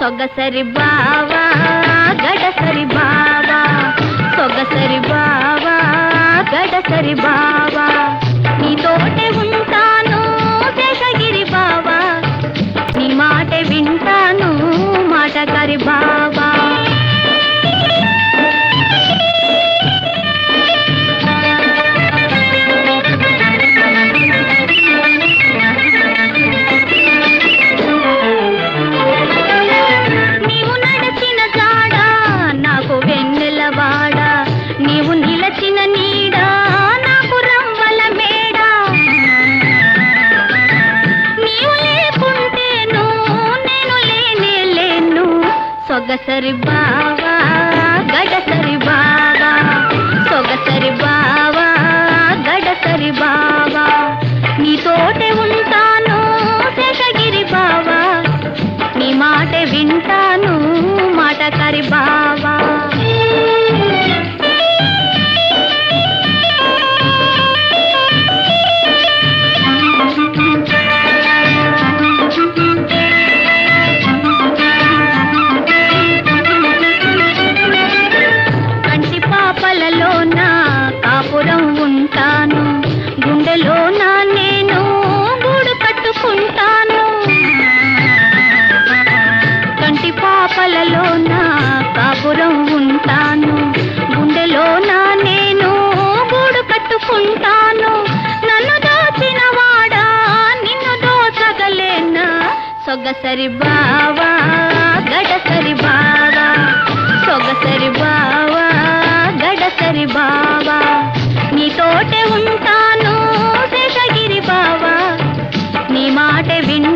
సొగసరి బావా గడసరి బావా సొగసరి బావా గడసరి బావా నీతోటే ఉంటాను శేషగిరి బావా నీ మాట వింటాను మాటగారి బావా నీవు నడిచిన జాడ నాకు వెన్నెలవాడ నీవు నిలచిన నీడ నాకు రంవల మేడ నీవు లేకుంటేను నేను లేనే లేను సొగసరి బావా గడసరి బావా సొగసరి బావా గడసరి బావా నీతోటే ఉంటాను శేషగిరి బావా నీ మాట వింటాను మాటకారి బావా కంటి పాపలలో నా కాపురం ఉంటాను గుండెలో నా నేను గూడు కట్టుకుంటాను కంటి పాపలలో నా కాపురం ఉంటాను గుండెలో నా నేను గూడు కట్టుకుంటాను నన్ను దోచిన వాడా నిన్ను దోచగలేనా సొగసరి బావా గడసరి బావా సొగసరి బావా గడసరి బావా నీతోటే ఉంటాను శేషగిరి బావా నీ మాట వింటాను